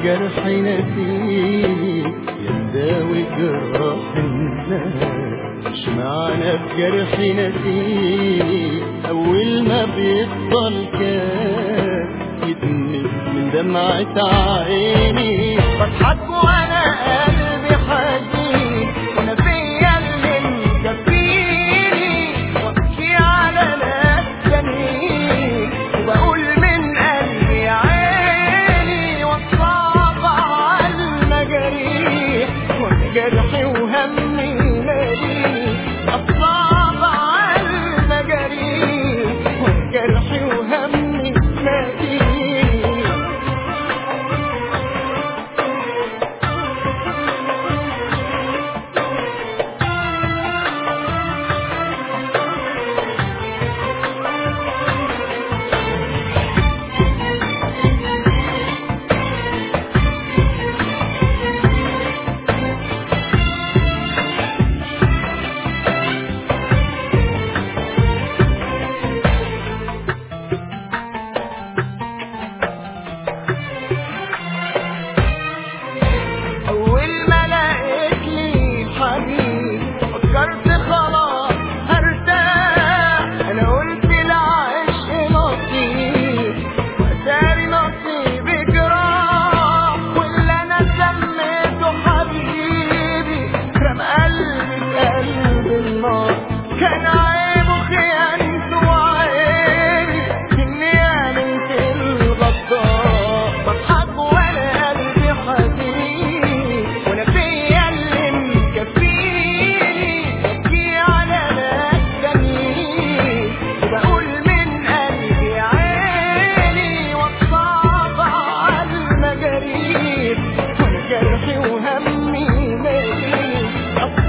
بجرح نسيك يداوي جراح الناس اشمعنى بجرح نسيك أول ما بيفضل كان يتنس من دمعة عيني بضحك وأنا قلبي حزين وأنا فيا اللي مكفيني وأبكي على ناس تانيين وبقول من قلبي يا عيني وأصعب على المجاريح وأنا جرحي وهمي ناديني أصعب على المجاريح وأنا جرحي وهمي ناديني أول ما لقيت لي حبيب فكرت خلاص هرتاح أنا قلت العشق نصيب وأتاري نصيبي جراح واللي أنا سميته حبيبي رمى قلبي في قلب النار كان عيبه خيانته وعيبي إني آمنت الغدار بضحك وأنا قلبي حزين وأنا فيا اللي مكفيني ببكي على ناس تانيين وبقول من قلبي يا عيني وأصعب على المجاريح وأنا جرحي وهمي مالي